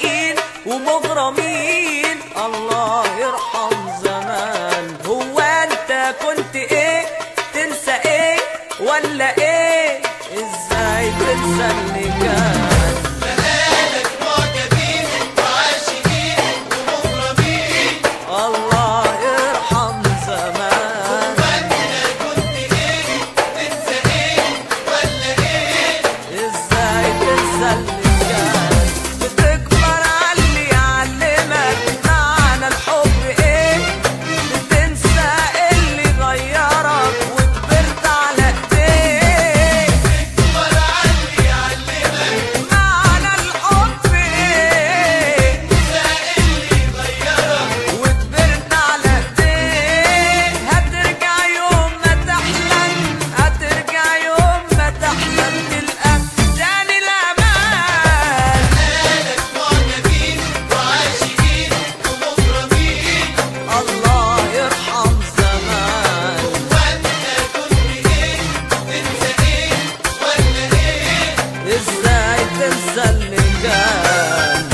معشقين ومغرمين الله يرحم زمان هو انت كنت ايه تنسى ايه ولا ايه ازاي تنسى اللي كان بقالك معجبين وعاشقين ومغرمين الله يرحم زمان وانت كنت ايه تنسى ايه ولا ايه ازاي تنسى اللي كان بتكبر على اللي يعلمك معنى الحب ايه بتنسى اللي غيرك وكبرت على ايديك ولا علي يعلمك معنى الحب ايه ده اللي غيرك وكبرت على ايديك هترجع يوم ما تحلم هترجع يوم ما تحلم تلقى تاني الامان بقالك معجبين وعاشقين ومغرمين الله يرحم زمان وانت كنت ايه تنسى ايه ولا ايه ازاي تنسى اللي كان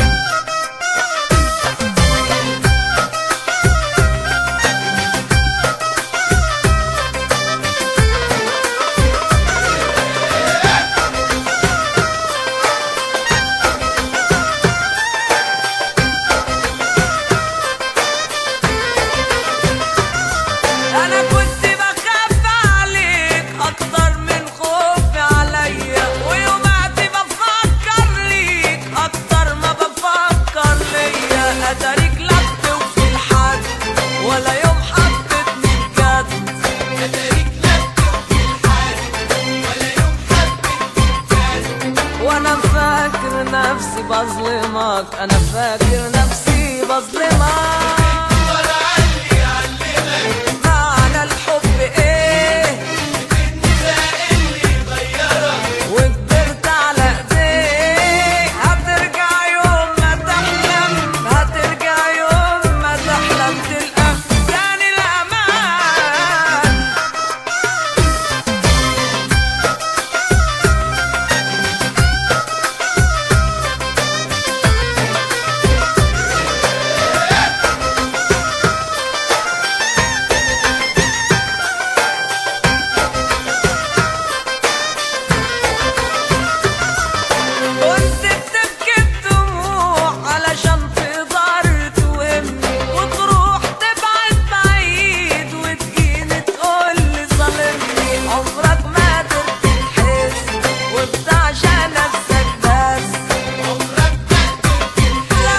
انا كنت بخاف عليك اكتر من خوفي عليا ويومات بفكر ليك اكتر ما بفكر ليا اتاريك لفت وفي الحد ولا يوم حبتني بجد اتاريك لك وفي الحال ولا يوم حبيت وانا فاكر نفسي بظلمك انا فاكر نفسي بظلمك ولا علي يعلمك معنى الحب ايه ده اللي غيرك وكبرت على ايديك هترجع يوم ما تحلم هترجع يوم ما تحلم تلقى تاني الامان كنت بتبكي الدموع علشان تقدر توهمني وتروح تبعد بعيد وتجيني تقول لي ظالمني عمرك ما قدرت تحس وبتعشى نفسك بس عمرك ما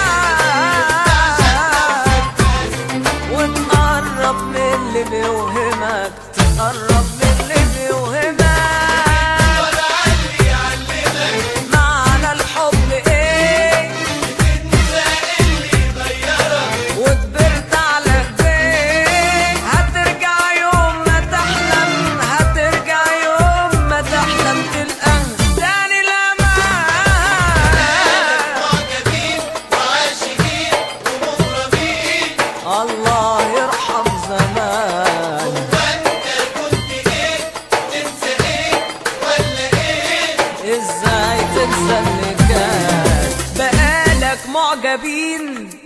لا وتقرب من اللي بيوهمك تقرب من اللي بيوهمك ولا علي يعلمك معنى الحب ايه ده اللي غيرك وكبرت على ايديك هترجع يوم ما تحلم هترجع يوم ما تحلم تلقى تاني الامان معجبين وعاشقين ومغرمين الله يرحم زمان وانت كنت ايه تنسى ايه ولا ايه ازاي تنسى اللي كان بقالك معجبين